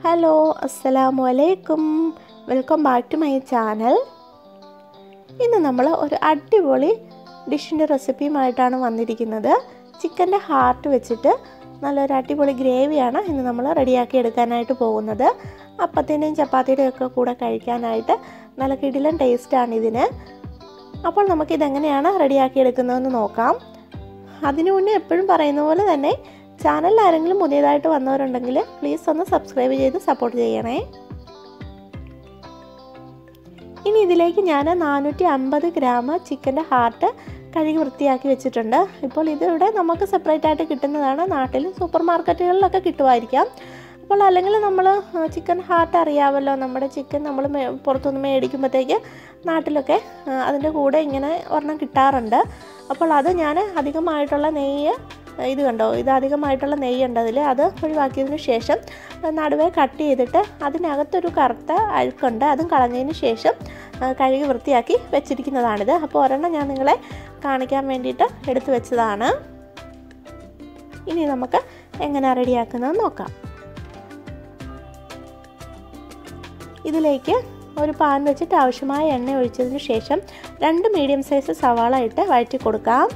hello അസ്സലാമു അലൈക്കും welcome back to my channel ഇന്ന് നമ്മൾ ഒരു അടിപൊളി ഡിഷിൻ്റെ റെസിപ്പിയുമായിട്ടാണ് വന്നിരിക്കുന്നത് ചിക്കൻ്റെ ഹാർട്ട് വെച്ചിട്ട് നല്ലൊരു അടിപൊളി ഗ്രേവിയാണ് ഇന്ന് നമ്മൾ റെഡിയാക്കി എടുക്കാനായിട്ട് പോകുന്നത് അപ്പത്തിൻ്റെയും ചപ്പാത്തിയുടെയും ഒക്കെ കൂടെ കഴിക്കാനായിട്ട് നല്ല കിടിലൻ ടേസ്റ്റാണ് ഇതിന് അപ്പോൾ നമുക്കിതെങ്ങനെയാണ് റെഡിയാക്കി എടുക്കുന്നതെന്ന് നോക്കാം അതിനു മുന്നേ എപ്പോഴും പറയുന്ന പോലെ തന്നെ ചാനലിൽ ആരെങ്കിലും പുതിയതായിട്ട് വന്നവരുണ്ടെങ്കിൽ പ്ലീസ് ഒന്ന് സബ്സ്ക്രൈബ് ചെയ്ത് സപ്പോർട്ട് ചെയ്യണേ ഇനി ഇതിലേക്ക് ഞാൻ നാനൂറ്റി അമ്പത് ഗ്രാം ചിക്കൻ്റെ ഹാർട്ട് കഴുകി വൃത്തിയാക്കി വെച്ചിട്ടുണ്ട് ഇപ്പോൾ ഇതിവിടെ നമുക്ക് സെപ്പറേറ്റ് ആയിട്ട് കിട്ടുന്നതാണ് നാട്ടിൽ സൂപ്പർ മാർക്കറ്റുകളിലൊക്കെ കിട്ടുമായിരിക്കാം അപ്പോൾ അല്ലെങ്കിൽ നമ്മൾ ചിക്കൻ ഹാർട്ട് അറിയാമല്ലോ നമ്മുടെ ചിക്കൻ നമ്മൾ പുറത്തുനിന്ന് മേടിക്കുമ്പോഴത്തേക്ക് നാട്ടിലൊക്കെ അതിൻ്റെ കൂടെ ഇങ്ങനെ ഒരെണ്ണം കിട്ടാറുണ്ട് അപ്പോൾ അത് ഞാൻ അധികമായിട്ടുള്ള നെയ്യ് ഇത് കണ്ടോ ഇത് അധികമായിട്ടുള്ള നെയ്യുണ്ട് അതിൽ അത് ഒഴിവാക്കിയതിന് ശേഷം നടുവേ കട്ട് ചെയ്തിട്ട് അതിനകത്തൊരു കറുത്ത അഴുക്കുണ്ട് അതും കളഞ്ഞതിന് ശേഷം കഴുകി വൃത്തിയാക്കി വെച്ചിരിക്കുന്നതാണിത് അപ്പോൾ ഒരെണ്ണം ഞാൻ നിങ്ങളെ കാണിക്കാൻ വേണ്ടിയിട്ട് എടുത്തു വെച്ചതാണ് ഇനി നമുക്ക് എങ്ങനെ റെഡിയാക്കുന്നത് നോക്കാം ഇതിലേക്ക് ഒരു പാൻ വെച്ചിട്ട് ആവശ്യമായ എണ്ണ ഒഴിച്ചതിന് ശേഷം രണ്ട് മീഡിയം സൈസ് സവാള ഇട്ട് വഴറ്റി കൊടുക്കാം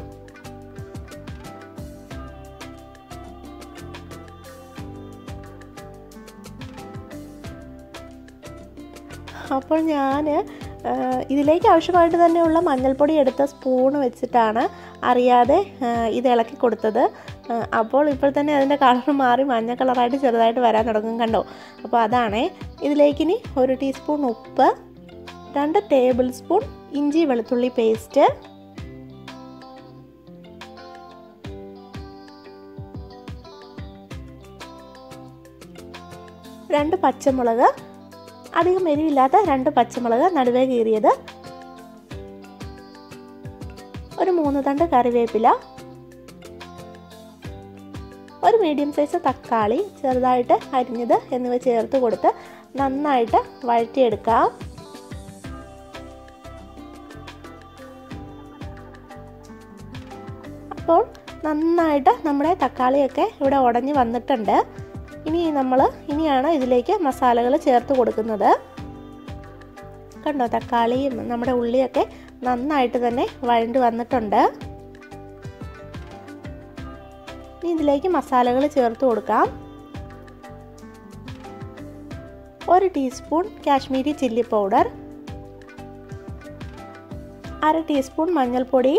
അപ്പോൾ ഞാൻ ഇതിലേക്ക് ആവശ്യമായിട്ട് തന്നെയുള്ള മഞ്ഞൾപ്പൊടി എടുത്ത സ്പൂൺ വെച്ചിട്ടാണ് അറിയാതെ ഇത് ഇളക്കി കൊടുത്തത് അപ്പോൾ ഇപ്പോൾ തന്നെ അതിൻ്റെ കളർ മാറി മഞ്ഞ കളറായിട്ട് ചെറുതായിട്ട് വരാൻ തുടങ്ങും കണ്ടോ അപ്പോൾ അതാണേ ഇതിലേക്കിനി ഒരു ടീസ്പൂൺ ഉപ്പ് രണ്ട് ടേബിൾ സ്പൂൺ ഇഞ്ചി വെളുത്തുള്ളി പേസ്റ്റ് രണ്ട് പച്ചമുളക് അധികം എരിവില്ലാത്ത രണ്ട് പച്ചമുളക് നടുവേ കീറിയത് ഒരു മൂന്ന് തണ്ട് കറിവേപ്പില ഒരു മീഡിയം സൈസ് തക്കാളി ചെറുതായിട്ട് അരിഞ്ഞത് എന്നിവ ചേർത്ത് കൊടുത്ത് നന്നായിട്ട് വഴറ്റിയെടുക്കാം അപ്പോൾ നന്നായിട്ട് നമ്മുടെ തക്കാളിയൊക്കെ ഇവിടെ ഉടഞ്ഞ് വന്നിട്ടുണ്ട് ഇനി നമ്മൾ ഇനിയാണ് ഇതിലേക്ക് മസാലകൾ ചേർത്ത് കൊടുക്കുന്നത് കണ്ടോ തക്കാളിയും നമ്മുടെ ഉള്ളിയൊക്കെ നന്നായിട്ട് തന്നെ വഴണ്ട് വന്നിട്ടുണ്ട് ഇനി ഇതിലേക്ക് മസാലകൾ ചേർത്ത് കൊടുക്കാം ഒരു ടീസ്പൂൺ കാശ്മീരി ചില്ലി പൗഡർ അര ടീസ്പൂൺ മഞ്ഞൾപ്പൊടി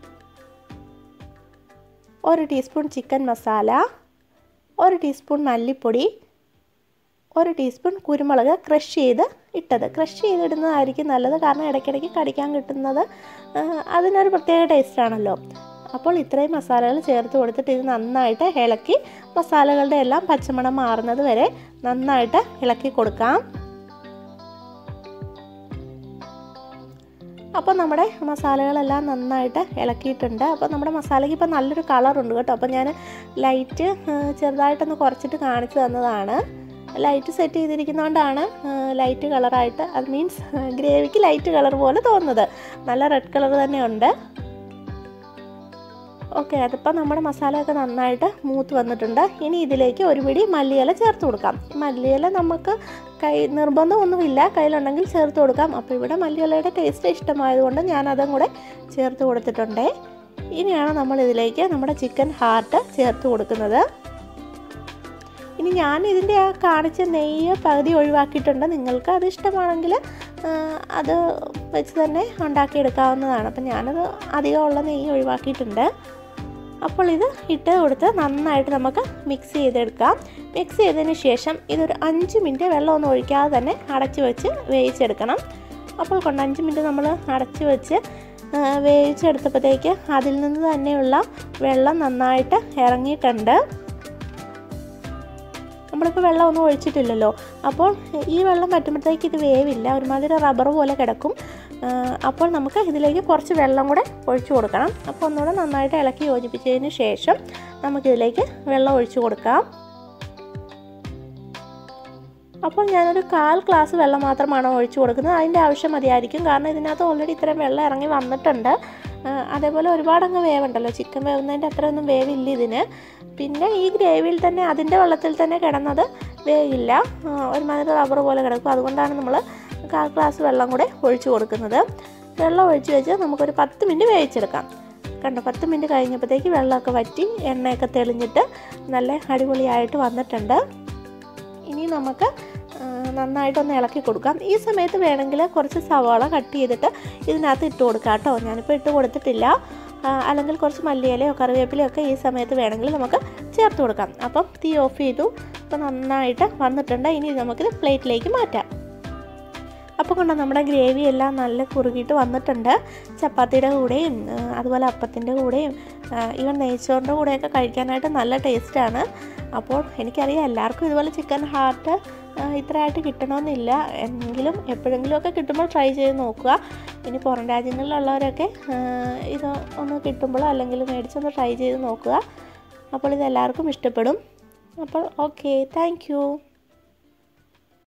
ഒരു ടീസ്പൂൺ ചിക്കൻ മസാല ഒരു ടീസ്പൂൺ മല്ലിപ്പൊടി ഒരു ടീസ്പൂൺ കുരുമുളക് ക്രഷ് ചെയ്ത് ഇട്ടത് ക്രഷ് ചെയ്തിടുന്നതായിരിക്കും നല്ലത് കാരണം ഇടയ്ക്കിടയ്ക്ക് കടിക്കാൻ കിട്ടുന്നത് അതിനൊരു പ്രത്യേക ടേസ്റ്റാണല്ലോ അപ്പോൾ ഇത്രയും മസാലകൾ ചേർത്ത് കൊടുത്തിട്ട് ഇത് നന്നായിട്ട് ഇളക്കി മസാലകളുടെ എല്ലാം പച്ചമണം മാറുന്നത് വരെ നന്നായിട്ട് ഇളക്കി കൊടുക്കാം അപ്പോൾ നമ്മുടെ മസാലകളെല്ലാം നന്നായിട്ട് ഇളക്കിയിട്ടുണ്ട് അപ്പോൾ നമ്മുടെ മസാലയ്ക്ക് ഇപ്പോൾ നല്ലൊരു കളറുണ്ട് കേട്ടോ അപ്പോൾ ഞാൻ ലൈറ്റ് ചെറുതായിട്ടൊന്ന് കുറച്ചിട്ട് കാണിച്ചു തന്നതാണ് ലൈറ്റ് സെറ്റ് ചെയ്തിരിക്കുന്നതുകൊണ്ടാണ് ലൈറ്റ് കളറായിട്ട് അത് മീൻസ് ഗ്രേവിക്ക് ലൈറ്റ് കളർ പോലെ തോന്നുന്നത് നല്ല റെഡ് കളർ തന്നെ ഉണ്ട് ഓക്കെ അതിപ്പോൾ നമ്മുടെ മസാലയൊക്കെ നന്നായിട്ട് മൂത്ത് വന്നിട്ടുണ്ട് ഇനി ഇതിലേക്ക് ഒരു പിടി മല്ലിയില ചേർത്ത് കൊടുക്കാം മല്ലിയില നമുക്ക് കൈ നിർബന്ധമൊന്നുമില്ല കയ്യിലുണ്ടെങ്കിൽ ചേർത്ത് കൊടുക്കാം അപ്പോൾ ഇവിടെ മല്ലിയിലയുടെ ടേസ്റ്റ് ഇഷ്ടമായതുകൊണ്ട് ഞാൻ അതും കൂടെ ചേർത്ത് കൊടുത്തിട്ടുണ്ട് ഇനിയാണ് നമ്മൾ ഇതിലേക്ക് നമ്മുടെ ചിക്കൻ ഹാർട്ട് ചേർത്ത് കൊടുക്കുന്നത് ഇനി ഞാൻ ഇതിൻ്റെ ആ കാണിച്ച നെയ്യ് പകുതി ഒഴിവാക്കിയിട്ടുണ്ട് നിങ്ങൾക്ക് അത് ഇഷ്ടമാണെങ്കിൽ അത് വെച്ച് തന്നെ ഉണ്ടാക്കിയെടുക്കാവുന്നതാണ് അപ്പം ഞാനത് അധികമുള്ള നെയ്യ് ഒഴിവാക്കിയിട്ടുണ്ട് അപ്പോൾ ഇത് ഇട്ട് കൊടുത്ത് നന്നായിട്ട് നമുക്ക് മിക്സ് ചെയ്തെടുക്കാം മിക്സ് ചെയ്തതിന് ശേഷം ഇതൊരു അഞ്ച് മിനിറ്റ് വെള്ളമൊന്നും ഒഴിക്കാതെ തന്നെ അടച്ച് വെച്ച് വേവിച്ചെടുക്കണം അപ്പോൾ കൊണ്ട് അഞ്ച് മിനിറ്റ് നമ്മൾ അടച്ച് വെച്ച് വേവിച്ചെടുത്തപ്പോഴത്തേക്ക് അതിൽ നിന്ന് തന്നെയുള്ള വെള്ളം നന്നായിട്ട് ഇറങ്ങിയിട്ടുണ്ട് നമ്മളിപ്പോൾ വെള്ളമൊന്നും ഒഴിച്ചിട്ടില്ലല്ലോ അപ്പോൾ ഈ വെള്ളം പറ്റുമ്പോഴത്തേക്ക് ഇത് വേവില്ല ഒരുമാതിരി റബ്ബർ പോലെ കിടക്കും അപ്പോൾ നമുക്ക് ഇതിലേക്ക് കുറച്ച് വെള്ളം കൂടെ ഒഴിച്ചു കൊടുക്കണം അപ്പോൾ ഒന്നുകൂടെ നന്നായിട്ട് ഇളക്കി യോജിപ്പിച്ചതിന് ശേഷം നമുക്കിതിലേക്ക് വെള്ളം ഒഴിച്ചു കൊടുക്കാം അപ്പോൾ ഞാനൊരു കാൽ ഗ്ലാസ് വെള്ളം മാത്രമാണ് ഒഴിച്ചു കൊടുക്കുന്നത് അതിൻ്റെ ആവശ്യം മതിയായിരിക്കും കാരണം ഇതിനകത്ത് ഓൾറെഡി ഇത്രയും വെള്ളം ഇറങ്ങി വന്നിട്ടുണ്ട് ആ, അതേപോലെ ഒരുപാടങ്ങ് വേവുണ്ടല്ലോ ചിക്കൻ വേവുന്നതിൻ്റെ അത്രയൊന്നും വേവില്ല ഇതിന് പിന്നെ ഈ ഗ്രേവിയിൽ തന്നെ അതിൻ്റെ വെള്ളത്തിൽ തന്നെ കിടന്നത് വേവില്ല ആ, ഒരുമാതിരി റബ്ബർ പോലെ കിടക്കും അതുകൊണ്ടാണ് നമ്മൾ കാൽ ഗ്ലാസ് വെള്ളം കൂടെ ഒഴിച്ചു കൊടുക്കുന്നത് വെള്ളം ഒഴിച്ച് വെച്ച് നമുക്കൊരു പത്ത് മിനിറ്റ് വേവിച്ചെടുക്കാം കണ്ടോ പത്ത് മിനിറ്റ് കഴിഞ്ഞപ്പോഴത്തേക്ക് വെള്ളമൊക്കെ വറ്റി എണ്ണയൊക്കെ തെളിഞ്ഞിട്ട് നല്ല അടിപൊളിയായിട്ട് വന്നിട്ടുണ്ട് ഇനി നമുക്ക് ആ, നന്നായിട്ടൊന്ന് ഇളക്കി കൊടുക്കാം ഈ സമയത്ത് വേണമെങ്കിൽ കുറച്ച് സവാള കട്ട് ചെയ്തിട്ട് ഇതിനകത്ത് ഇട്ട് കൊടുക്കാം കേട്ടോ ഞാനിപ്പോൾ ഇട്ട് കൊടുത്തിട്ടില്ല ആ, അല്ലെങ്കിൽ കുറച്ച് മല്ലിയിലയോ കറിവേപ്പിലയോ ഒക്കെ ഈ സമയത്ത് വേണമെങ്കിൽ നമുക്ക് ചേർത്ത് കൊടുക്കാം അപ്പം തീ ഓഫ് ചെയ്തു അപ്പോൾ നന്നായിട്ട് വന്നിട്ടുണ്ട് ഇനി നമുക്കിത് പ്ലേറ്റിലേക്ക് മാറ്റാം അപ്പോൾ കൊണ്ട് നമ്മുടെ ഗ്രേവി എല്ലാം നല്ല കുറുകിയിട്ട് വന്നിട്ടുണ്ട് ചപ്പാത്തിയുടെ കൂടെയും ആ, അതുപോലെ അപ്പത്തിൻ്റെ കൂടെയും ഈവൻ നെയ്ച്ചോറിൻ്റെ കൂടെയൊക്കെ കഴിക്കാനായിട്ട് നല്ല ടേസ്റ്റാണ് അപ്പോൾ എനിക്കറിയാം എല്ലാവർക്കും ഇതുപോലെ ചിക്കൻ ഹാർട്ട് ഇത്രയായിട്ട് കിട്ടണമെന്നില്ല എങ്കിലും എപ്പോഴെങ്കിലുമൊക്കെ കിട്ടുമ്പോൾ ട്രൈ ചെയ്ത് നോക്കുക ഇനി പുറം രാജ്യങ്ങളിലുള്ളവരൊക്കെ ആ, ഇത് ഒന്ന് കിട്ടുമ്പോഴോ അല്ലെങ്കിൽ മേടിച്ചൊന്ന് ട്രൈ ചെയ്ത് നോക്കുക അപ്പോൾ ഇത് എല്ലാവർക്കും ഇഷ്ടപ്പെടും അപ്പോൾ ഓക്കെ താങ്ക്